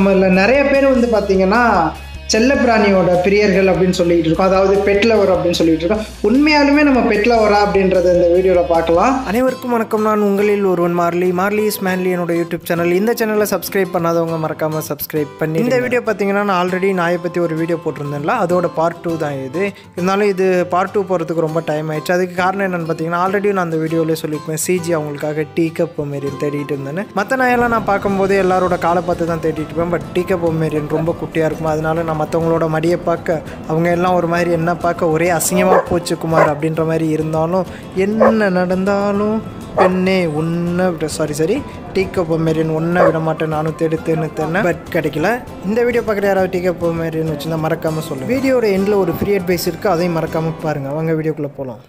நம்மள நிறைய பேர் வந்து பார்த்தீங்கன்னா செல்லப்பிராணியோட பிரியர்கள் அப்படின்னு சொல்லிட்டு இருக்கோம் அதாவது பெட் லவர் அப்படின்னு சொல்லிட்டு இருக்கோம் உண்மையாலுமே நம்ம பெட் லவரா அப்படின்றத இந்த வீடியோவில் பார்க்கலாம் அனைவருக்கும் வணக்கம் நான் உங்களில் ஒருவன் மார்லி மார்லி இஸ் மேன்லி என்னோட யூடியூப் சேனல் இந்த சேனலை சப்ஸ்கிரைப் பண்ணாதவங்க மறக்காமல் சப்ஸ்கிரைப் பண்ணி இந்த வீடியோ பார்த்தீங்கன்னா நான் ஆல்ரெடி நாயை பற்றி ஒரு வீடியோ போட்டிருந்தேன்ல அதோட பார்ட் டூ தான் இது இருந்தாலும் இது பார்ட் டூ போகிறதுக்கு ரொம்ப டைம் ஆயிடுச்சு அதுக்கு காரணம் என்னென்னு பார்த்தீங்கன்னா ஆல்ரெடி நான் அந்த வீடியோவிலே சொல்லியிருப்பேன் சிஜி அவங்களுக்காக டீ கப் மாரி தேடிட்டு இருந்தேன் மற்ற நாயெல்லாம் நான் பார்க்கும்போது எல்லாரோட காலை பார்த்து தான் தேடிட்டு இருப்பேன் பட் டீ கப் மாரியன் ரொம்ப குட்டியாக இருக்கும் அதனால நான் மற்றவங்களோட மடியை பார்க்க அவங்க எல்லாம் ஒரு மாதிரி என்ன பார்க்க ஒரே அசிங்கமாக போச்சு குமார் அப்படின்ற மாதிரி இருந்தாலும் என்ன நடந்தாலும் பெண்ணே உன்னை விட சாரி சாரி டீ கப் மேரியன் ஒன்றை விட மாட்டேன் நானும் தேடு தேன்னு தேனேன் பட் கிடைக்கல இந்த வீடியோ பார்க்குற யாராவது டீ கப் மேரியன் வச்சுருந்தா மறக்காமல் சொல்லுங்கள் வீடியோட எண்டில் ஒரு ஃப்ரீ அட்வைஸ் இருக்குது அதையும் மறக்காமல் பாருங்கள் அவங்க வீடியோக்குள்ளே போகலாம்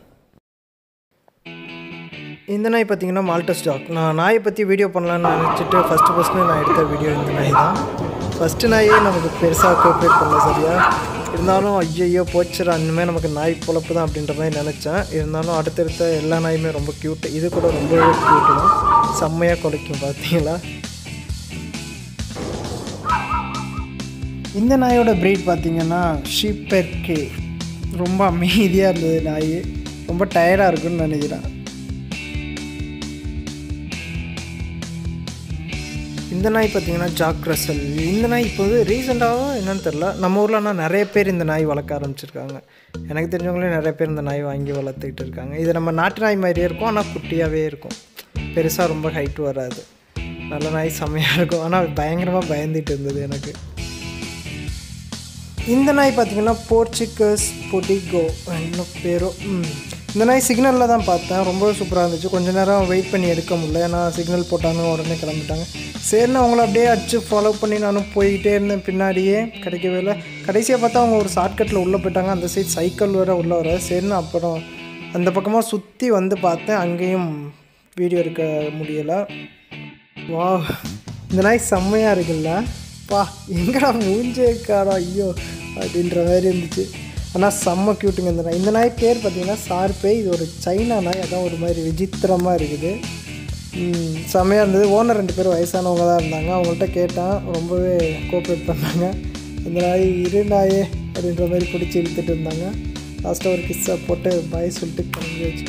இந்த நாய் பார்த்தீங்கன்னா மால்டஸ் டாக் நான் நாயை பற்றி வீடியோ பண்ணலான்னு நினச்சிட்டு ஃபஸ்ட்டு ஃபஸ்ட்டு நான் எடுத்த வீடியோ இந்த நாய் தான் ஃபஸ்ட்டு நாயே நமக்கு பெருசாக கோஆப்ரேட் பண்ணல சரியா இருந்தாலும் ஐயையோ போச்சுடா இனிமேல் நமக்கு நாய் பொழப்பு தான் அப்படின்ற மாதிரி நினச்சேன் இருந்தாலும் அடுத்தடுத்த எல்லா நாயுமே ரொம்ப க்யூட்டு இது கூட ரொம்பவே க்யூட்டு தான் செம்மையாக குலைக்கும் பார்த்தீங்களா இந்த நாயோட ப்ரீட் பார்த்தீங்கன்னா ஷீப்பெர்கே ரொம்ப அமைதியாக இருந்தது நாய் ரொம்ப டயர்டாக இருக்குன்னு நினைக்கிறேன் இந்த நாய் பார்த்தீங்கன்னா ஜாக் ரசல் இந்த நாய் இப்போ வந்து ரீசெண்டாகவும் என்னன்னு தெரில நம்ம ஊரில் ஆனால் நிறைய பேர் இந்த நாய் வளர்க்க ஆரம்பிச்சிருக்காங்க எனக்கு தெரிஞ்சவங்களே நிறைய பேர் இந்த நாய் வாங்கி வளர்த்துக்கிட்டு இருக்காங்க இது நம்ம நாட்டு நாய் மாதிரியே இருக்கும் ஆனால் குட்டியாகவே இருக்கும் பெருசாக ரொம்ப ஹைட் வராது நல்ல நாய் செம்மையாக இருக்கும் ஆனால் பயங்கரமாக பயந்துட்டு இருந்தது எனக்கு இந்த நாய் பார்த்தீங்கன்னா போர்ச்சுகஸ் பொடிகோ என்ன பேரோ ம். இந்த நாய் சிக்னலில் தான் பார்த்தேன் ரொம்ப சூப்பராக இருந்துச்சு கொஞ்ச நேரம் வெயிட் பண்ணி எடுக்க முடியல ஏன்னா சிக்னல் போட்டாங்க உடனே கிளம்பிட்டாங்க சரின்னு அவங்கள அப்படியே அடிச்சு ஃபாலோ பண்ணி நானும் போய்கிட்டே இருந்தேன் பின்னாடியே கிடைக்கவே இல்லை கடைசியாக பார்த்தா அவங்க ஒரு ஷார்ட்கட்டில் உள்ளே போயிட்டாங்க அந்த சைட் சைக்கிள் வேறு உள்ளே வர சரின்னு அப்புறம் அந்த பக்கமாக சுற்றி வந்து பார்த்தேன் அங்கேயும் வீடியோ எடுக்க முடியலை வா இந்த நாய் செம்மையாக இருக்குல்ல பா எங்கடா மூஞ்சே காடா ஐயோ அப்படின்ற மாதிரி இருந்துச்சு ஆனால் செம்ம க்யூட்டுங்க இந்த நாய் இந்த நாய் பேர் பார்த்தீங்கன்னா சார்பே இது ஒரு சைனா நாய் அதான் ஒரு மாதிரி விசித்திரமாக இருக்குது ம், செம்மையாக இருந்தது ஓனர் ரெண்டு பேரும் வயசானவங்க தான் இருந்தாங்க அவங்கள்ட்ட கேட்டேன் ரொம்பவே கோஆப்ரேட் பண்ணாங்க இந்த நாய் இரு நாயே அப்படின்ற மாதிரி பிடிச்சி இழுத்துட்டு இருந்தாங்க லாஸ்ட்டாக ஒரு கிஸ்ஸை போட்டு பாய் சொல்லிட்டு கிளம்பி வச்சு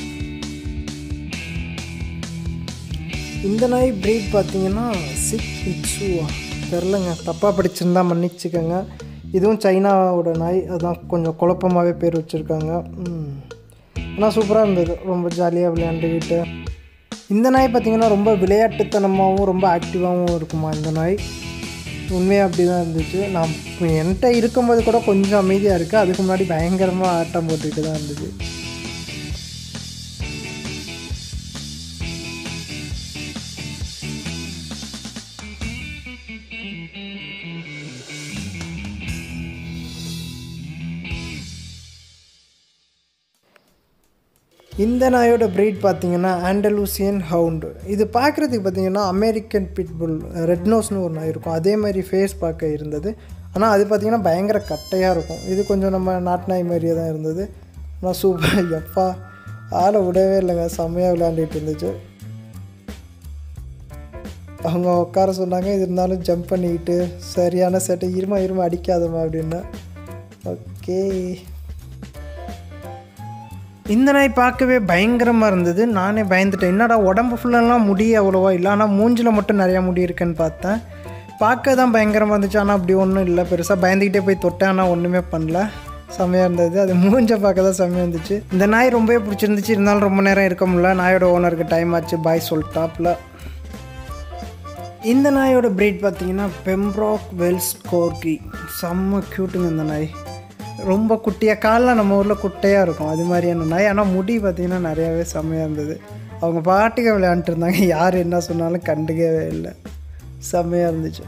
இந்த நாய் ப்ரீட் பார்த்தீங்கன்னா சிக் இட்ஸுவா தெரிலங்க தப்பாக படிச்சிருந்தா மன்னிச்சுக்கோங்க இதுவும் சைனாவோட நாய் அதான் கொஞ்சம் குழப்பமாகவே பேர் வச்சுருக்காங்க ஆனால் சூப்பராக இருந்தது ரொம்ப ஜாலியாக விளையாண்டுக்கிட்டு இந்த நாய் பார்த்தீங்கன்னா ரொம்ப விளையாட்டுத்தனமாகவும் ரொம்ப ஆக்டிவாகவும் இருக்குமா இந்த நாய் உண்மையாக அப்படி தான் இருந்துச்சு நான் என்கிட்ட இருக்கும்போது கூட கொஞ்சம் அமைதியாக இருக்குது அதுக்கு முன்னாடி பயங்கரமாக ஆட்டம் போட்டுக்கிட்டு தான் இருந்துச்சு இந்த நாயோட ப்ரீட் பார்த்தீங்கன்னா ஆண்டலூசியன் ஹவுண்டு இது பார்க்குறதுக்கு பார்த்தீங்கன்னா அமெரிக்கன் பிட்புல் ரெட் நோஸ்னு ஒரு நாய் இருக்கும் அதே மாதிரி ஃபேஸ் பார்க்க இருந்தது ஆனால் அது பார்த்தீங்கன்னா பயங்கர கட்டையாக இருக்கும் இது கொஞ்சம் நம்ம நாட்டு நாய் மாதிரியே தான் இருந்தது ஆனால் சூப்பர் எப்பா ஆளை விடவே இல்லைங்க செம்மையாக விளையாண்டுட்டு இருந்துச்சு அவங்க உட்கார சொன்னாங்க இது இருந்தாலும் ஜம்ப் பண்ணிக்கிட்டு சரியான செட்டை இருமா இருமா அடிக்காதம்மா அப்படின்னா ஓகே இந்த நாய் பார்க்கவே பயங்கரமாக இருந்தது நானே பயந்துட்டேன் என்னடா உடம்பு ஃபுல்லெல்லாம் முடி அவ்வளோவா இல்லை ஆனால் மூஞ்சில் மட்டும் நிறையா முடி இருக்குன்னு பார்த்தேன் பார்க்க தான் பயங்கரமாக இருந்துச்சு ஆனால் அப்படி ஒன்றும் இல்லை பெருசாக பயந்துக்கிட்டே போய் தொட்டேன் ஆனால் ஒன்றுமே பண்ணல செம்மையாக இருந்தது அது மூஞ்ச பார்க்க தான் செம்மையாக இருந்துச்சு இந்த நாய் ரொம்பவே பிடிச்சிருந்துச்சு இருந்தாலும் ரொம்ப நேரம் இருக்க முடியல நாயோட ஓனருக்கு டைம் ஆச்சு பாய் சொல்லிட்டாப்ல இந்த நாயோட ப்ரீட் பார்த்தீங்கன்னா பெம்ப்ராக் வெல்ஸ் கோர்கி செம்ம க்யூட்டுங்க இந்த நாய் ரொம்ப குட்டியாக காலில் நம்ம ஊரில் குட்டையாக இருக்கும் அது மாதிரியான நாய் ஆனால் முடி பார்த்தீங்கன்னா நிறையாவே செம்மையாக இருந்தது அவங்க பாட்டுக்கு விளையாண்டுட்டு இருந்தாங்க யார் என்ன சொன்னாலும் கண்டுக்கவே இல்லை செம்மையாக இருந்துச்சு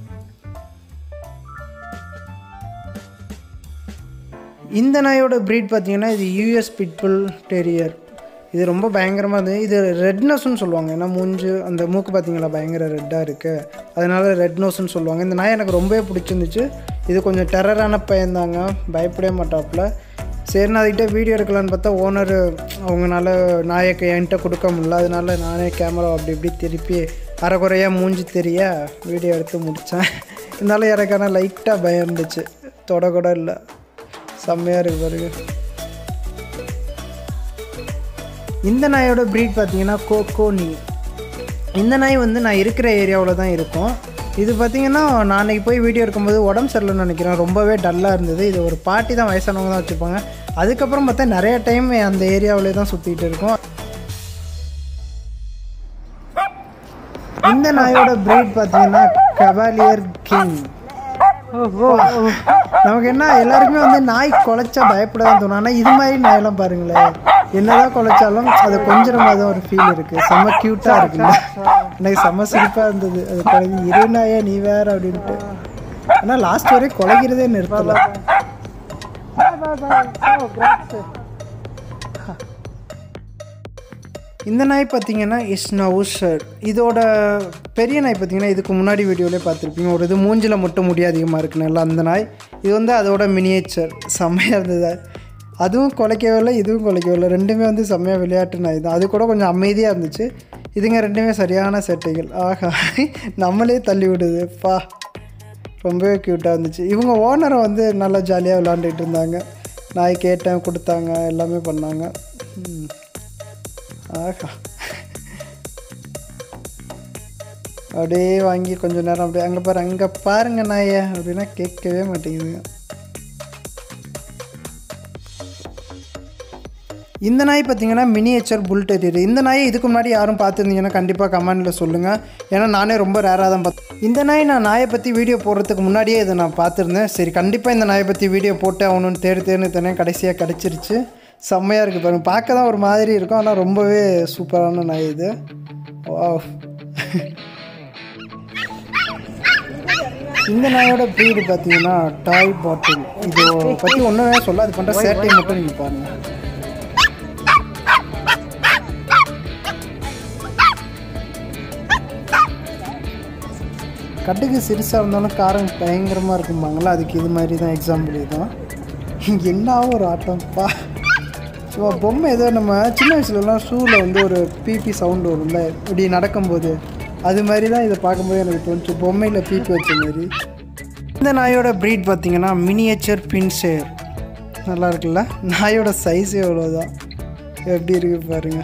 இந்த நாயோட ப்ரீட் பார்த்தீங்கன்னா இது யூஎஸ் பிட்புல் டெரியர் இது ரொம்ப பயங்கரமாக இருந்தது இது ரெட் நோஸ்னு சொல்லுவாங்க ஏன்னா மூஞ்சு அந்த மூக்கு பார்த்தீங்களா பயங்கர ரெட்டாக இருக்குது அதனால ரெட் நோஸ்னு சொல்லுவாங்க இந்த நாய் எனக்கு ரொம்பவே பிடிச்சிருந்துச்சு இது கொஞ்சம் டெரரான பையன்தாங்க பயப்படவே மாட்டாப்புல சரி நான் அதுக்கிட்ட வீடியோ எடுக்கலான்னு பார்த்தா ஓனர் அவங்கனால நாயக்கு என்கிட்ட கொடுக்க முடியல அதனால நானே கேமரா அப்படி இப்படி திருப்பி அரைக்குறையாக மூஞ்சி தெரிய வீடியோ எடுத்து முடித்தேன் இருந்தாலும் எனக்கான லைட்டாக பயம் இருந்துச்சு தொட கூட இல்லை செம்மையாக இருக்கு பாருங்க இந்த நாயோட ப்ரீட் பார்த்தீங்கன்னா கோகோனி இந்த நாய் வந்து நான் இருக்கிற ஏரியாவில் தான் இருக்கும் இது பார்த்தீங்கன்னா நான் அன்னைக்கு போய் வீடியோ எடுக்கும்போது உடம்பு சரியில்லைன்னு நினைக்கிறேன் ரொம்பவே டல்லாக இருந்தது இது ஒரு பாட்டி தான் வயசானவங்க தான் வச்சுருப்பாங்க அதுக்கப்புறம் பார்த்தா நிறைய டைம் அந்த ஏரியாவிலே தான் சுற்றிட்டு இருக்கும் இந்த நாயோட ப்ரீட் பார்த்தீங்கன்னா கவாலியர் கிங் நமக்கு என்ன எல்லாருக்குமே வந்து நாய் குலைச்சா பயப்பட தான் தோணும் ஆனால் இது மாதிரி நாயெல்லாம் பாருங்களேன் என்னதான் குலைச்சாலும் அது கொஞ்சம் தான் ஒரு ஃபீல் இருக்கு செம்ம க்யூட்டாக இருக்குல்ல எனக்கு செம்ம சிரிப்பாக இருந்தது அது குழந்தை இரு நாயா நீ வேற அப்படின்ட்டு ஆனால் லாஸ்ட் வரையும் குலைக்கிறதே நிறுத்தல இந்த நாய் பார்த்தீங்கன்னா இஸ் நவுஷர் இதோட பெரிய நாய் பார்த்தீங்கன்னா இதுக்கு முன்னாடி வீடியோவிலே பார்த்துருப்பீங்க ஒரு இது மூஞ்சில் மட்டும் முடி அதிகமாக இருக்குன்னு அந்த நாய் இது வந்து அதோட மினியேச்சர் செம்மையாக இருந்தது அதுவும் குலைக்கவே இல்லை இதுவும் குலைக்கவே இல்லை ரெண்டுமே வந்து செம்மையாக விளையாட்டு நாய் தான் அது கூட கொஞ்சம் அமைதியாக இருந்துச்சு இதுங்க ரெண்டுமே சரியான செட்டைகள் ஆஹா நம்மளே தள்ளி விடுது பா ரொம்பவே க்யூட்டாக இருந்துச்சு இவங்க ஓனரை வந்து நல்லா ஜாலியாக விளாண்டுட்டு இருந்தாங்க நாய் கேட்டேன் கொடுத்தாங்க எல்லாமே பண்ணாங்க ம். ஆஹா அப்படியே வாங்கி கொஞ்ச நேரம் அப்படியே அங்கே பாரு அங்கே பாருங்க நாய அப்படின்னா கேட்கவே மாட்டேங்குதுங்க இந்த நாய் பார்த்தீங்கன்னா மினியேச்சர் புல் டெரியர் இந்த நாயை இதுக்கு முன்னாடி யாரும் பார்த்துருந்தீங்கன்னா கண்டிப்பாக கமெண்டில் சொல்லுங்கள் ஏன்னா நானே ரொம்ப ரேராக தான் பார்த்தேன் இந்த நாய் நான் நாயை பற்றி வீடியோ போடுறதுக்கு முன்னாடியே இதை நான் பார்த்துருந்தேன் சரி கண்டிப்பாக இந்த நாயை பற்றி வீடியோ போட்டு ஆகணும்னு தேடி தேடி தானே கடைசியாக கிடச்சிருச்சு செம்மையாக இருக்குது பாருங்க பார்க்க தான் ஒரு மாதிரி இருக்கும் ஆனால் ரொம்பவே சூப்பரான நாய் இது Wow. இந்த நாயோட ப்ரீடு பார்த்தீங்கன்னா டாய் பாட்டில் இது பற்றி ஒன்றுமே சொல்ல அது பண்ணுற சேட்டையை மட்டும் நீங்கள் பாருங்கள் கட்டுக்கு சிறுசாக இருந்தாலும் காரம் பயங்கரமாக இருக்கும்பாங்களா அதுக்கு இது மாதிரி தான் எக்ஸாம்பிள் இதுதான் என்ன ஒரு ஆட்டம்ப்பா சும்மா பொம்மை ஏதோ நம்ம சின்ன வயசுலலாம் ஷூவில் வந்து ஒரு பிபி சவுண்டு வரும்ல இப்படி நடக்கும்போது அது மாதிரி தான் இதை பார்க்கும்போது எனக்கு தோணுச்சு பொம்மையில் பிபி வச்ச மாதிரி இந்த நாயோட ப்ரீட் பார்த்தீங்கன்னா மினியேச்சர் பின்ஷேர் நல்லா இருக்குல்ல நாயோட சைஸ் எவ்வளோதான் எப்படி இருக்கு பாருங்கள்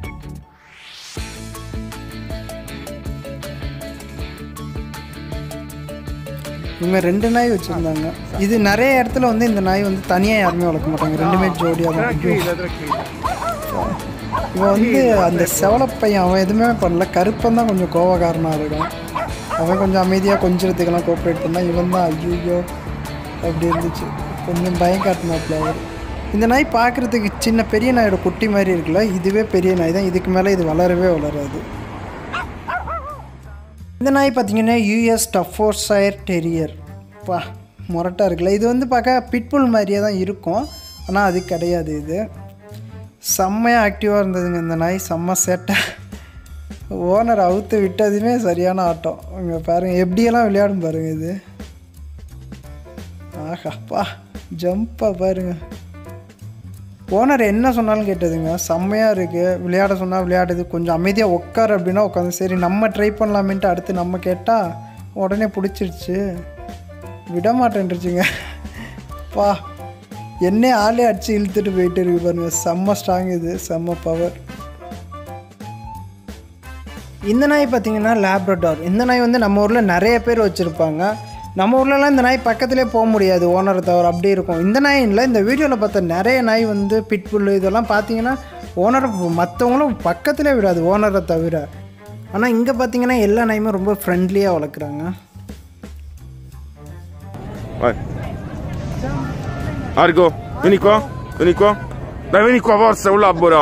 இவங்க ரெண்டு நாய் வச்சுருந்தாங்க இது நிறைய இடத்துல வந்து இந்த நாய் வந்து தனியாக யாருமே வளர்க்க மாட்டாங்க ரெண்டுமே ஜோடியாக தான் இருக்கும். இவன் வந்து அந்த செவலப்பையன் அவன் எதுவுமே பண்ணல கருப்பன் தான் கொஞ்சம் கோவக்காரனாக இருக்கும் அவன் கொஞ்சம் அமைதியாக கொஞ்சத்துக்கெல்லாம் கோஆப்ரேட் பண்ணால் இவன் தான் ஐயோ அப்படி இருந்துச்சு கொஞ்சம் பயம் காட்டினாப்புல அவர் இந்த நாய் பார்க்குறதுக்கு சின்ன பெரிய நாயோட குட்டி மாதிரி இருக்குல்ல இதுவே பெரிய நாய் தான் இதுக்கு மேலே இது வளரவே வளராது இந்த நாய் பார்த்தீங்கன்னா யூஎஸ் டஃபோர்சயர் டெரியர் பா முரட்டாக இருக்குல்ல இது வந்து பார்க்க பிட்புல் மாதிரியே தான் இருக்கும் ஆனால் அது கிடையாது இது செம்மையாக ஆக்டிவாக இருந்ததுங்க இந்த நாய் செம்ம சேட்டை ஓனர் அவுத்து விட்டதுமே சரியான ஆட்டம் இங்கே பாருங்கள் எப்படியெல்லாம் விளையாடும் பாருங்க இது ஆஹாப்பா ஜம்ப்பாக பாருங்க ஓனர் என்ன சொன்னாலும் கேட்டதுங்க செம்மையாக இருக்குது விளையாட சொன்னால் விளையாடுது கொஞ்சம் அமைதியாக உட்காரு அப்படின்னா உட்காந்து சரி நம்ம ட்ரை பண்ணலாமேன்ட்டு அடுத்து நம்ம கேட்டால் உடனே பிடிச்சிருச்சு விட மாட்டேன்ருச்சுங்க பா என்னே ஆளே அடிச்சு இழுத்துட்டு போயிட்டு இருக்கு பாருங்க செம்ம ஸ்ட்ராங் இது செம்ம பவர் இந்த நாய் பார்த்தீங்கன்னா லேப்ரடார் இந்த நாய் வந்து நம்ம ஊரில் நிறைய பேர் வச்சுருப்பாங்க நம்ம ஊர்லலாம் இந்த நாய் பக்கத்துலேயே போக முடியாது ஓனரை தவிர அப்படி இருக்கும் இந்த நாய் இல்லை இந்த வீடியோவில் பார்த்த நிறைய நாய் வந்து பிட்புல் இதெல்லாம் பார்த்தீங்கன்னா ஓனரை மற்றவங்களும் பக்கத்துலேயே விடாது ஓனரை தவிர ஆனால் இங்கே பார்த்தீங்கன்னா எல்லா நாயுமே ரொம்ப ஃப்ரெண்ட்லியாக வளர்க்குறாங்க Vai. Argo, vieni qua, vieni qua. Dai, vieni qua, forza, un labbro.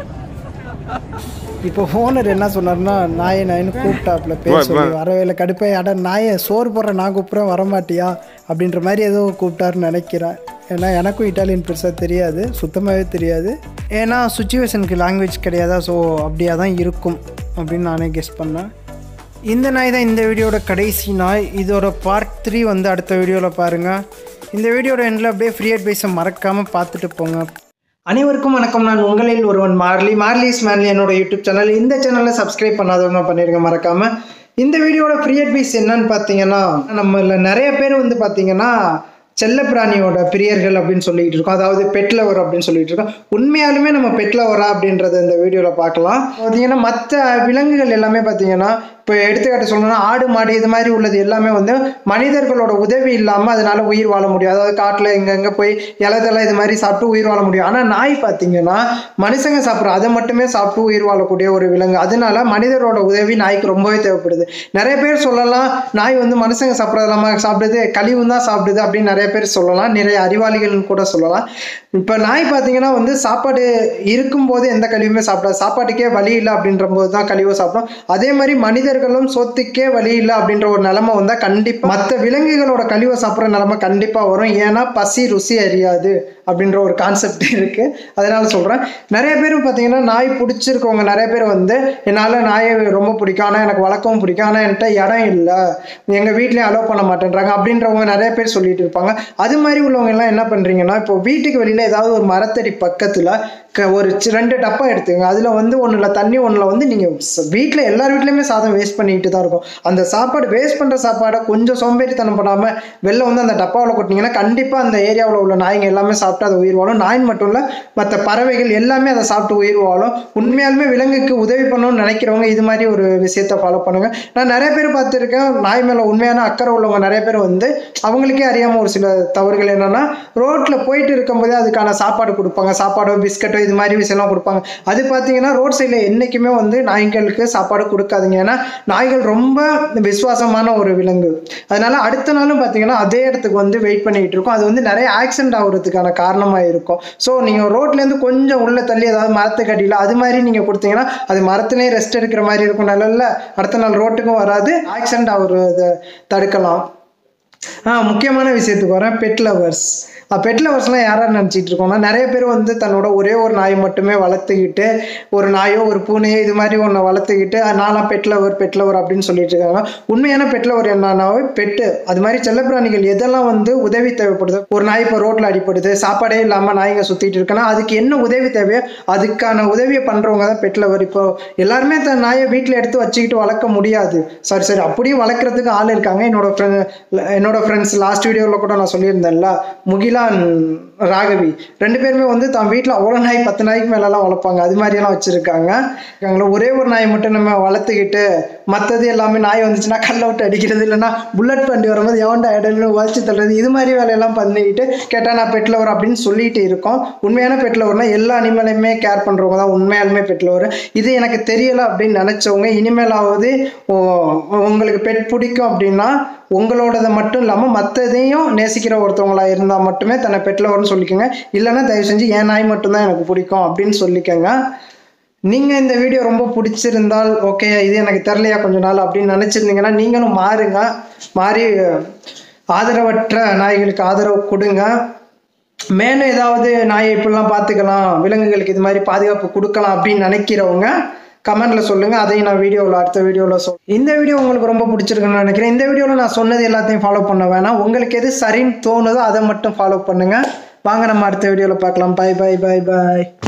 இப்போ ஓனர் என்ன சொன்னார்னா நாயை நாயின்னு கூப்பிட்டாப்புல பேர் வா, சொல்லி வா. வரவே இல்லை கடுப்பே அட நாயை சோறு போடுற நான் கூப்பிட்றேன் வரமாட்டியா அப்படின்ற மாதிரி ஏதோ கூப்பிட்டாருன்னு நினைக்கிறேன் ஏன்னா எனக்கும் இட்டாலியன் பெருசாக தெரியாது சுத்தமாகவே தெரியாது ஏன்னா சுச்சுவேஷனுக்கு லாங்குவேஜ் கிடையாதா ஸோ அப்படியே தான் இருக்கும் அப்படின்னு நானே கெஸ் பண்ணேன் இந்த நாய் தான் இந்த வீடியோட கடைசி நாய் இதோட பார்ட் த்ரீ வந்து அடுத்த வீடியோவில் பாருங்கள் இந்த வீடியோட எண்டில் அப்படியே ஃப்ரீ அட்வைஸை மறக்காமல் பார்த்துட்டு போங்க அனைவருக்கும் வணக்கம் நான் உங்களில் ஒருவன் மார்லி மார்லிஸ் மேன்லி என்னோட யூடியூப் சேனல் இந்த சேனலை சப்ஸ்கிரைப் பண்ணாதவங்க பண்ணிருங்க மறக்காம இந்த வீடியோட ஃப்ரீ அட்வைஸ் என்னன்னு பார்த்தீங்கன்னா நம்மள நிறைய பேர் வந்து பார்த்தீங்கன்னா செல்லப்பிராணியோட பிரியர்கள் அப்படின்னு சொல்லிட்டு இருக்கோம் அதாவது பெட் லவர் அப்படின்னு சொல்லிட்டு இருக்கோம் உண்மையாலுமே நம்ம பெட் லவரா அப்படின்றத இந்த வீடியோவில் பார்க்கலாம் பார்த்தீங்கன்னா மற்ற விலங்குகள் எல்லாமே பார்த்தீங்கன்னா இப்போ எடுத்துக்காட்டு சொல்லணும்னா ஆடு மாடு இது மாதிரி உள்ளது எல்லாமே வந்து மனிதர்களோட உதவி இல்லாமல் அதனால உயிர் வாழ முடியும் அதாவது காட்டில் எங்கெங்கே போய் இலதெல்லாம் இது மாதிரி சாப்பிட்டு உயிர் வாழ முடியும் ஆனால் நாய் பார்த்தீங்கன்னா மனுஷங்க சாப்பிட்ற அதை மட்டுமே சாப்பிட்டு உயிர் வாழக்கூடிய ஒரு விலங்கு அதனால மனிதரோட உதவி நாய்க்கு ரொம்பவே தேவைப்படுது நிறைய பேர் சொல்லலாம் நாய் வந்து மனுஷங்க சாப்பிட்றதெல்லாம சாப்பிடுது கழிவும் தான் சாப்பிடுது அப்படின்னு நிறைய பேர் சொல்லலாம் நிறைய அறிவாளிகள்னு கூட சொல்லலாம் இப்போ நாய் பார்த்தீங்கன்னா வந்து சாப்பாடு இருக்கும்போது எந்த கழிவுமே சாப்பிடாது சாப்பாட்டுக்கே வழி இல்லை அப்படின்ற போது தான் கழிவை சாப்பிடும் அதே மாதிரி மனிதர்களும் சொத்துக்கே வழி இல்லை அப்படின்ற ஒரு நிலைமை வந்தால் கண்டிப்பாக மற்ற விலங்குகளோட கழிவை சாப்பிட்ற நிலைமை கண்டிப்பாக வரும் ஏன்னா பசி ருசி அறியாது அப்படின்ற ஒரு கான்செப்ட் இருக்கு அதனால சொல்கிறேன் நிறைய பேர் பார்த்தீங்கன்னா நாய் பிடிச்சிருக்கவங்க நிறைய பேர் வந்து என்னால் நாயை ரொம்ப பிடிக்கும் ஆனால் எனக்கு வளர்க்கவும் பிடிக்கும் ஆனால் என்கிட்ட இடம் இல்லை எங்கள் வீட்லேயும் அலோவ் பண்ண மாட்டேன்றாங்க அப்படின்றவங்க நிறைய பேர் சொல்லிட்டு இருப்பாங்க அது மாதிரி உள்ளவங்க எல்லாம் என்ன பண்ணுறீங்கன்னா இப்போ வீட்டுக்கு வெளியில் ஏதாவது ஒரு மரத்தடி பக்கத்தில் ஒரு சி- ரெண்டு டப்பா எடுத்துங்க அதில் வந்து ஒன்றில் தண்ணி ஒன்றில் வந்து நீங்கள் வீட்டில் எல்லார் வீட்லேயுமே சாதம் வேஸ்ட் பண்ணிட்டு தான் இருக்கும் அந்த சாப்பாடு வேஸ்ட் பண்ணுற சாப்பாடை கொஞ்சம் சோம்பேறித்தனம் பண்ணாமல் வெளில வந்து அந்த டப்பாவில் கொட்டினீங்கன்னா கண்டிப்பாக அந்த ஏரியாவில் உள்ள நாய்ங்க எல்லாமே சாப்பிட்டு அதை உயிர் வாழும் நாயின் மட்டும் இல்லை மற்ற பறவைகள் எல்லாமே அதை சாப்பிட்டு உயிர் வாழும் உண்மையாலுமே விலங்குக்கு உதவி பண்ணணும்னு நினைக்கிறவங்க இது மாதிரி ஒரு விஷயத்த ஃபாலோ பண்ணுங்க நான் நிறைய பேர் பார்த்துருக்கேன் நாய் மேலே உண்மையான அக்கறை உள்ளவங்க நிறைய பேர் வந்து அவங்களுக்கே அறியாமல் ஒரு சில தவறுகள் என்னன்னா ரோட்டில் போயிட்டு இருக்கும்போதே அதுக்கான சாப்பாடு கொடுப்பாங்க சாப்பாடோ பிஸ்கட்டோ இது மாதிரி விஷயம்லாம் கொடுப்பாங்க அது பார்த்தீங்கன்னா ரோட் சைடில் என்றைக்குமே வந்து நாய்களுக்கு சாப்பாடு கொடுக்காதீங்க ஏன்னா நாய்கள் ரொம்ப விசுவாசமான ஒரு விலங்கு அதனால அடுத்த நாளும் பார்த்தீங்கன்னா அதே இடத்துக்கு வந்து வெயிட் பண்ணிட்டு இருக்கும் அது வந்து நிறைய ஆக்சிடென்ட் ஆகுறதுக்கான காரணமாக இருக்கும் ஸோ நீங்கள் ரோட்லேருந்து கொஞ்சம் உள்ள தள்ளி ஏதாவது மரத்துக்கு அடியில் அது மாதிரி நீங்கள் கொடுத்தீங்கன்னா அது மரத்துலேயே ரெஸ்ட் எடுக்கிற மாதிரி இருக்கும் நல்ல அடுத்த நாள் ரோட்டுக்கும் வராது ஆக்சிடென்ட் ஆகுறத தடுக்கலாம் ஆ முக்கியமான விஷயத்துக்கு வரேன் பெட் லவர்ஸ் பெட் லவர்ஸ்லாம் யாரா நினச்சிட்டு இருக்கோம்னா நிறைய பேர் வந்து தன்னோட ஒரே ஒரு நாய் மட்டுமே வளர்த்துக்கிட்டு ஒரு நாயோ ஒரு பூனையோ இது மாதிரி ஒன்று வளர்த்துக்கிட்டு நான்லாம் பெட் லவர் பெட் லவர் அப்படின்னு சொல்லிட்டு இருக்காங்க உண்மையான பெட் லவர் என்னன்னாவே பெட்டு அது மாதிரி செல்லப்பிராணிகள் எதெல்லாம் வந்து உதவி தேவைப்படுது ஒரு நாய் இப்போ ரோட்டில் அடிப்படுது சாப்பாடே இல்லாமல் நாய்ங்க சுற்றிட்டு இருக்குன்னா அதுக்கு என்ன உதவி தேவையோ அதுக்கான உதவியை பண்ணுறவங்க தான் பெட் லவர் இப்போ எல்லாருமே தன் நாயை வீட்டில் எடுத்து வச்சுக்கிட்டு வளர்க்க முடியாது சரி சரி அப்படியும் வளர்க்குறதுக்கு ஆள் இருக்காங்க என்னோட ஃப்ரெண்ட் என்னோட ஃப்ரெண்ட்ஸ் லாஸ்ட் வீடியோவில் கூட நான் சொல்லியிருந்தேன்ல முகிலான் ராகவி ரெண்டு பேருமே வந்து தான் வீட்டில் அவ்வளோ நாய் பத்து நாய்க்கு மேலெல்லாம் வளர்ப்பாங்க அது மாதிரியெல்லாம் வச்சுருக்காங்க இருக்காங்களா ஒரே ஒரு நாயை மட்டும் நம்ம வளர்த்துக்கிட்டு மற்றது எல்லாமே நாய் வந்துச்சுன்னா கல்ல விட்டு அடிக்கிறது இல்லைன்னா புல்லட் வண்டி வரும்போது எவன்டா இடம்னு வளைச்சு தள்ளுறது இது மாதிரி வேலையெல்லாம் பண்ணிக்கிட்டு கேட்டால் நான் பெட் லவர் அப்படின்னு சொல்லிட்டு இருக்கோம் உண்மையான பெட் லவர்னா எல்லா அனிமலையுமே கேர் பண்ணுறவங்க தான் உண்மையாலுமே பெட் லவர் இது எனக்கு தெரியல அப்படின்னு நினச்சவங்க இனிமேலாவது ஓ, உங்களுக்கு பெட் பிடிக்கும் அப்படின்னா உங்களோடதை மட்டும் இல்லாமல் மற்றதையும் நேசிக்கிற ஒருத்தவங்களா இருந்தால் மட்டுமே தன்னை பெட் லவர்னு சொல்லிக்கோங்க இல்லைன்னா தயவு செஞ்சு என் நாய் மட்டும்தான் எனக்கு பிடிக்கும் அப்படின்னு சொல்லிக்கோங்க நீங்கள் இந்த வீடியோ ரொம்ப பிடிச்சிருந்தால் ஓகே இது எனக்கு தெரிலையா கொஞ்ச நாள் அப்படின்னு நினச்சிருந்தீங்கன்னா நீங்களும் மாறுங்க மாறி ஆதரவற்ற நாய்களுக்கு ஆதரவு கொடுங்க மேலும் ஏதாவது நாயை இப்படிலாம் பார்த்துக்கலாம் விலங்குகளுக்கு இது மாதிரி பாதுகாப்பு கொடுக்கலாம் அப்படின்னு நினைக்கிறவங்க கமெண்ட்ல சொல்லுங்க அதையும் நான் வீடியோவில் அடுத்த வீடியோவில் சொல் இந்த வீடியோ உங்களுக்கு ரொம்ப பிடிச்சிருக்குன்னு நினைக்கிறேன் இந்த வீடியோவில் நான் சொன்னது எல்லாத்தையும் ஃபாலோ பண்ண வேணாம் உங்களுக்கு எது சரின்னு தோணுதோ அதை மட்டும் ஃபாலோ பண்ணுங்க வாங்க நம்ம அடுத்த வீடியோவில் பார்க்கலாம் பை பை பை பை